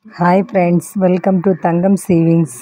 hi friends welcome to Thangam savings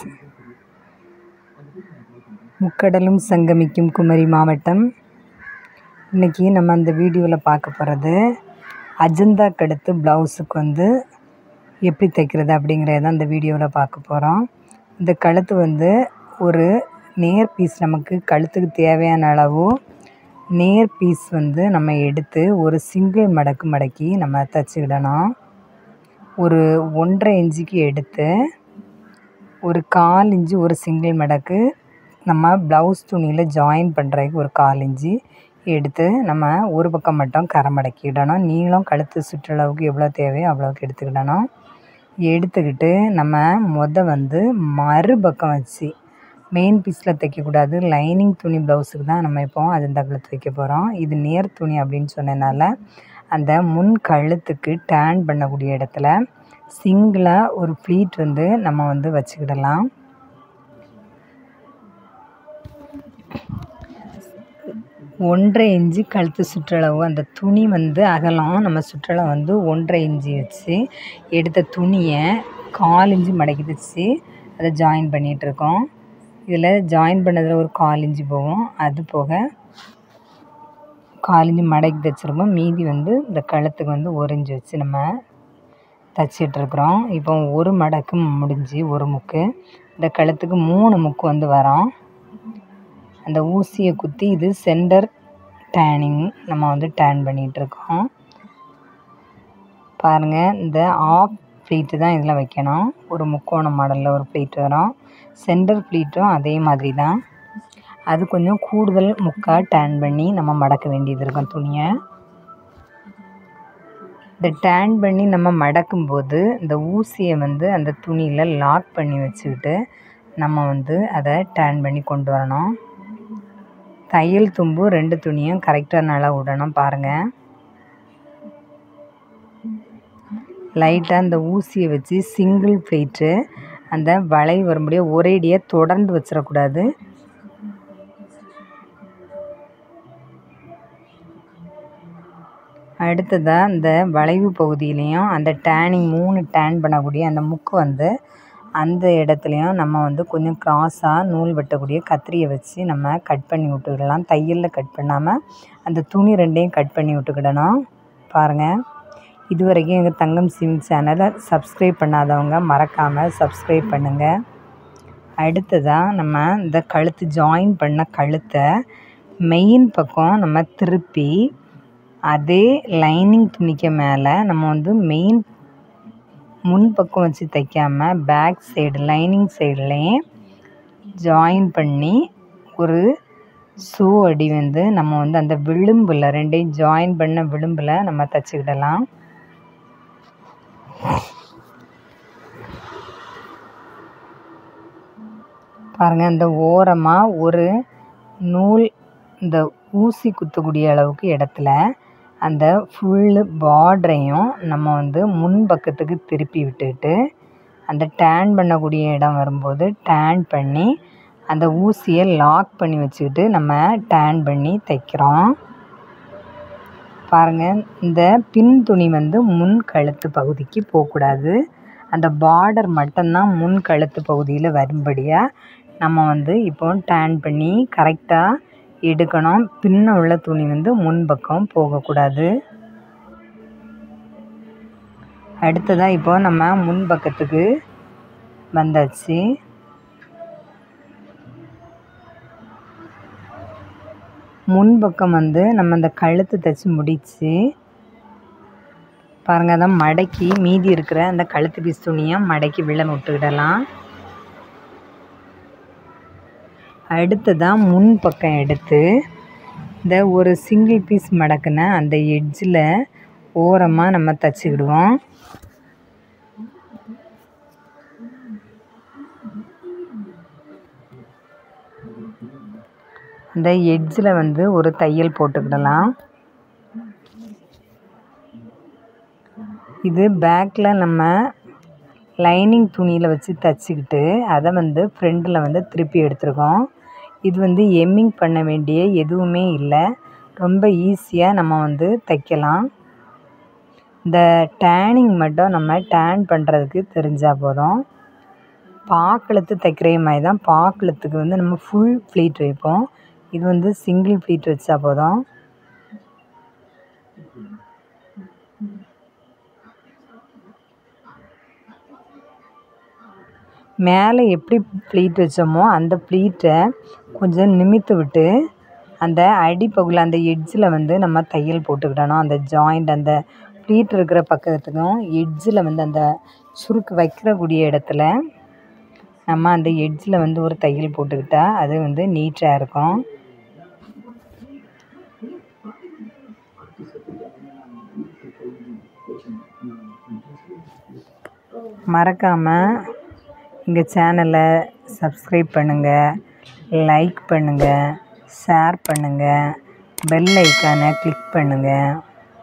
முக்கடலும் சங்கமிக்கும் குமரி மாவட்டம் இன்றைக்கி நம்ம அந்த வீடியோவில் பார்க்க போகிறது அஜந்தா கடுத்து ப்ளவுஸுக்கு வந்து எப்படி தைக்கிறது அப்படிங்கிறத அந்த வீடியோவில் பார்க்க போகிறோம் இந்த கழுத்து வந்து ஒரு நேர் பீஸ் நமக்கு கழுத்துக்கு தேவையான அளவு நேர் பீஸ் வந்து நம்ம எடுத்து ஒரு சிங்கிள் மடக்கு மடக்கி நம்ம தைச்சிக்கிடணும் ஒரு ஒன்றரை இன்ச்சுக்கு எடுத்து ஒரு கால் இன்ச்சு ஒரு சிங்கிள் மடக்கு நம்ம ப்ளவுஸ் துணியில் ஜாயின் பண்ணுறதுக்கு ஒரு கால் இன்ச்சு எடுத்து நம்ம ஒரு பக்கம் மட்டும் கரை மடக்கிடணும் நீளம் கழுத்து சுற்றளவுக்கு எவ்வளோ தேவையோ அவ்வளோக்கு எடுத்துக்கிடணும் எடுத்துக்கிட்டு நம்ம மொத வந்து மறுபக்கம் வச்சு மெயின் பீஸில் தைக்கக்கூடாது லைனிங் துணி ப்ளவுஸுக்கு தான் நம்ம இப்போ அஜந்தா கழுத்து வைக்க போகிறோம் இது நேர் துணி அப்படின்னு சொன்னதுனால அந்த முன் கழுத்துக்கு டேன் பண்ணக்கூடிய இடத்துல சிங்கிளாக ஒரு ப்ளீட் வந்து நம்ம வந்து வச்சுக்கிடலாம் ஒன்றரை இன்ச்சு கழுத்து சுற்றளவு அந்த துணி வந்து அகலம் நம்ம சுற்றளவு வந்து ஒன்றரை இன்ச்சு வச்சு எடுத்த துணியை கால் இன்ச்சு மடக்கி தைச்சி அதை ஜாயின் பண்ணிகிட்ருக்கோம் இதில் ஜாயின் பண்ணதில் ஒரு கால் இன்ச்சு போகும் அது போக கால் இன்ச்சு மடக்கி தைச்சிருக்கோம் மீதி வந்து இந்த கழுத்துக்கு வந்து ஒரு இன்ச்சு வச்சு நம்ம தைச்சிட்ருக்குறோம் இப்போ ஒரு மடக்கு முடிஞ்சு ஒரு முக்கு இந்த கழுத்துக்கு மூணு முக்கு வந்து வரோம் அந்த ஊசியை குத்தி இது சென்டர் டேனிங் நம்ம வந்து டேன் பண்ணிகிட்ருக்கோம் பாருங்கள் இந்த ஆஃப் ப்ளீட்டு தான் இதில் வைக்கணும் ஒரு முக்கோண மாடலில் ஒரு ப்ளீட் வரும் சென்டர் ப்ளீட்டும் அதே மாதிரி தான் அது கொஞ்சம் கூடுதல் முக்காக டேன் பண்ணி நம்ம மடக்க வேண்டியது இருக்கும் துணியை இந்த டேன் பண்ணி நம்ம மடக்கும்போது இந்த ஊசியை வந்து அந்த துணியில் லாக் பண்ணி வச்சுக்கிட்டு நம்ம வந்து அதை டேன் பண்ணி கொண்டு வரணும் தையல் தும்பு ரெண்டு துணியும் கரெக்டாக நல்லா விடணும் பாருங்கள் லைட்டாக அந்த ஊசியை வச்சு சிங்கிள் ப்ளேட்டு அந்த வளை வரும்படியே ஒரேடியாக தொடர்ந்து வச்சிடக்கூடாது அடுத்ததாக இந்த வளைவு பகுதியிலையும் அந்த டேனிங் மூணு டேன் பண்ணக்கூடிய அந்த முக்கு வந்து அந்த இடத்துலையும் நம்ம வந்து கொஞ்சம் க்ராஸாக நூல் வெட்டக்கூடிய கத்திரியை வச்சு நம்ம கட் பண்ணி விட்டுக்கிடலாம் தையலில் கட் பண்ணாமல் அந்த துணி ரெண்டையும் கட் பண்ணி விட்டுக்கிடணும் பாருங்கள் இது வரைக்கும் எங்கள் தங்கம் சிம் சேனலை சப்ஸ்கிரைப் பண்ணாதவங்க மறக்காமல் சப்ஸ்கிரைப் பண்ணுங்கள் அடுத்ததாக நம்ம இந்த கழுத்து ஜாயின் பண்ண கழுத்தை மெயின் பக்கம் நம்ம திருப்பி அதே லைனிங் துணிக்கு மேலே நம்ம வந்து மெயின் முன் பக்கம் வச்சு தைக்காமல் பேக் சைடு லைனிங் சைட்லேயும் ஜாயின் பண்ணி ஒரு ஷூ அடி வந்து நம்ம வந்து அந்த விளிம்பில் ரெண்டையும் ஜாயின் பண்ண விளிம்பில் நம்ம தைச்சிக்கிடலாம் பாருங்கள் அந்த ஓரமாக ஒரு நூல் இந்த ஊசி குத்தக்கூடிய அளவுக்கு இடத்துல அந்த ஃபுல்லு பார்டரையும் நம்ம வந்து முன் பக்கத்துக்கு திருப்பி விட்டுட்டு அந்த டேன் பண்ணக்கூடிய இடம் வரும்போது டேன் பண்ணி அந்த ஊசியை லாக் பண்ணி வச்சுக்கிட்டு நம்ம டேன் பண்ணி தைக்கிறோம் பாருங்கள் இந்த பின் துணி வந்து முன் கழுத்து பகுதிக்கு போகக்கூடாது அந்த பார்டர் மட்டும்தான் முன் கழுத்து பகுதியில் வரும்படியாக நம்ம வந்து இப்போ டேன் பண்ணி கரெக்டாக எடுக்கணும் பின்ன உள்ள துணி வந்து முன்பக்கம் போகக்கூடாது அடுத்ததாக இப்போ நம்ம முன்பக்கத்துக்கு வந்தாச்சு முன்பக்கம் வந்து நம்ம இந்த கழுத்து தைச்சி முடித்து பாருங்கள் அதான் மடக்கி மீதி இருக்கிற அந்த கழுத்து பீஸ் துணியை மடக்கி விழ விட்டுக்கிடலாம் அடுத்ததாக முன் பக்கம் எடுத்து இந்த ஒரு சிங்கிள் பீஸ் மடக்குன அந்த எட்ஜில் ஓரமாக நம்ம தச்சுக்கிடுவோம் அந்த எட்ஜில் வந்து ஒரு தையல் போட்டுக்கிடலாம் இது பேக்கில் நம்ம லைனிங் துணியில் வச்சு தைச்சிக்கிட்டு அதை வந்து ஃப்ரண்டில் வந்து திருப்பி எடுத்துருக்கோம் இது வந்து எம்மிங் பண்ண வேண்டிய எதுவுமே இல்லை ரொம்ப ஈஸியாக நம்ம வந்து தைக்கலாம் இந்த டேனிங் மட்டும் நம்ம டேன் பண்ணுறதுக்கு தெரிஞ்சால் போதும் பாக்கெழுத்து தைக்கிற மாதிரி தான் பாக்கெழுத்துக்கு வந்து நம்ம ஃபுல் ப்ளீட் வைப்போம் இது வந்து சிங்கிள் ப்ளீட் வச்சா போதும் மேலே எப்படி ப்ளீட் வச்சோமோ அந்த ப்ளீட்டை கொஞ்சம் நிமித்து விட்டு அந்த அடிப்பகுதியில் அந்த எட்ஜில் வந்து நம்ம தையல் போட்டுக்கிடணும் அந்த ஜாயிண்ட் அந்த ப்ளீட் இருக்கிற பக்கத்துக்கும் எட்ஜில் வந்து அந்த சுருக்கு வைக்கிறக்கூடிய இடத்துல நம்ம அந்த எட்ஜில் வந்து ஒரு தையல் போட்டுக்கிட்டா அது வந்து நீட்டாக இருக்கும் மறக்காமல் எங்கள் சேனலை சப்ஸ்கிரைப் பண்ணுங்கள் லைக் பண்ணுங்கள் ஷேர் பண்ணுங்கள் பெல் ஐக்கானை கிளிக் பண்ணுங்கள்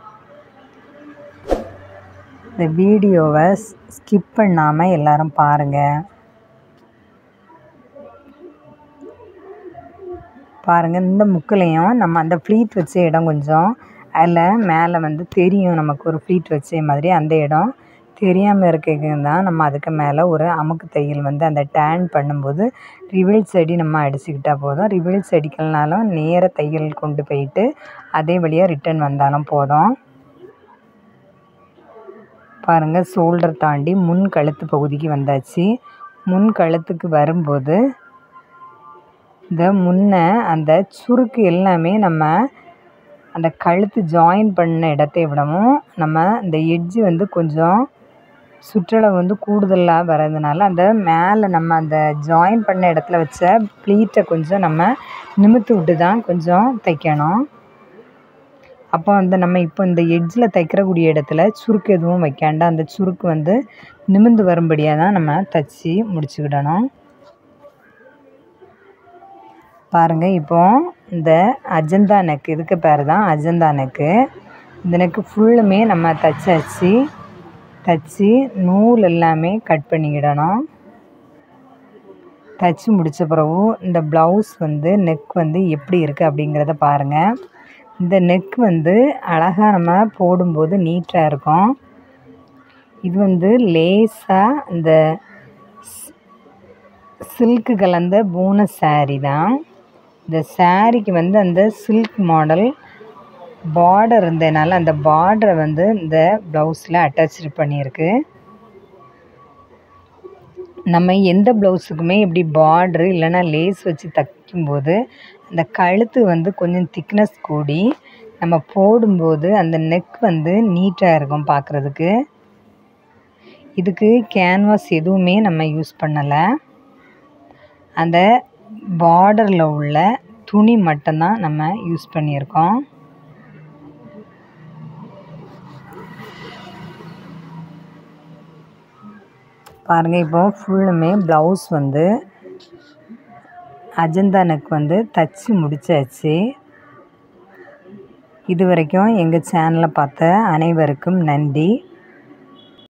இந்த வீடியோவை ஸ்கிப் பண்ணாமல் எல்லாரும் பாருங்கள் பாருங்கள் இந்த முக்குலையும் நம்ம அந்த ஃப்ளீட் வச்ச இடம் கொஞ்சம் அதில் மேலே வந்து தெரியும் நமக்கு ஒரு ஃப்ளீட் வச்ச மாதிரி அந்த இடம் தெரியாமல் இருக்க தான் நம்ம அதுக்கு மேலே ஒரு அமுக்கு தையல் வந்து அந்த டேன் பண்ணும்போது ரிவல்ஸ் அடி நம்ம அடிச்சுக்கிட்டா போதும் ரிவல்ஸ் அடிக்கலனாலும் நேர தையல் கொண்டு போயிட்டு அதே வழியாக ரிட்டன் வந்தாலும் போதும் பாருங்கள் ஷோல்டர் தாண்டி முன் கழுத்து பகுதிக்கு வந்தாச்சு முன் கழுத்துக்கு வரும்போது இந்த முன்ன அந்த சுருக்கு எல்லாமே நம்ம அந்த கழுத்து ஜாயின் பண்ண இடத்தை விடவும் நம்ம இந்த எட்ஜு வந்து கொஞ்சம் சுற்றளவு வந்து கூடுதலாக வர்றதுனால அந்த மேலே நம்ம அந்த ஜாயின் பண்ண இடத்துல வச்ச ப்ளீட்டை கொஞ்சம் நம்ம நிமித்து விட்டு தான் கொஞ்சம் தைக்கணும் அப்போ வந்து நம்ம இப்போ இந்த எட்ஜில் தைக்கிறக்கூடிய இடத்துல சுருக்கு எதுவும் வைக்காண்டா அந்த சுருக்கு வந்து நிமிந்து வரும்படியாக தான் நம்ம தைச்சி முடிச்சுக்கிடணும் பாருங்கள் இப்போ இந்த அஜந்தா நெக் இதுக்கு பேர் தான் அஜந்தா நெக்கு இந்த நெக்கு ஃபுல்லுமே நம்ம தைச்சாச்சு தைச்சி நூல் எல்லாமே கட் பண்ணிக்கிடணும் தைச்சி முடித்த பிறகு இந்த ப்ளவுஸ் வந்து நெக் வந்து எப்படி இருக்குது அப்படிங்கிறத பாருங்கள் இந்த நெக் வந்து அழகாக நம்ம போடும்போது நீட்டாக இருக்கும் இது வந்து லேஸாக இந்த சில்க்கு கலந்த பூன சாரீ தான் இந்த சாரீக்கு வந்து அந்த சில்க் மாடல் பார்டர் இருந்ததுனால அந்த பார்டரை வந்து இந்த ப்ளவுஸில் அட்டாச் பண்ணியிருக்கு நம்ம எந்த ப்ளவுஸுக்குமே இப்படி பார்ட்ரு இல்லைன்னா லேஸ் வச்சு தைக்கும்போது அந்த கழுத்து வந்து கொஞ்சம் திக்னஸ் கூடி நம்ம போடும்போது அந்த நெக் வந்து நீட்டாக இருக்கும் பார்க்குறதுக்கு இதுக்கு கேன்வாஸ் எதுவுமே நம்ம யூஸ் பண்ணலை அந்த பார்டரில் உள்ள துணி மட்டும்தான் நம்ம யூஸ் பண்ணியிருக்கோம் பாருங்கள் இப்போ ஃபுல்லுமே ப்ளவுஸ் வந்து அஜந்தா நெக் வந்து தச்சு முடிச்சாச்சு இது வரைக்கும் எங்கள் சேனலை பார்த்த அனைவருக்கும் நன்றி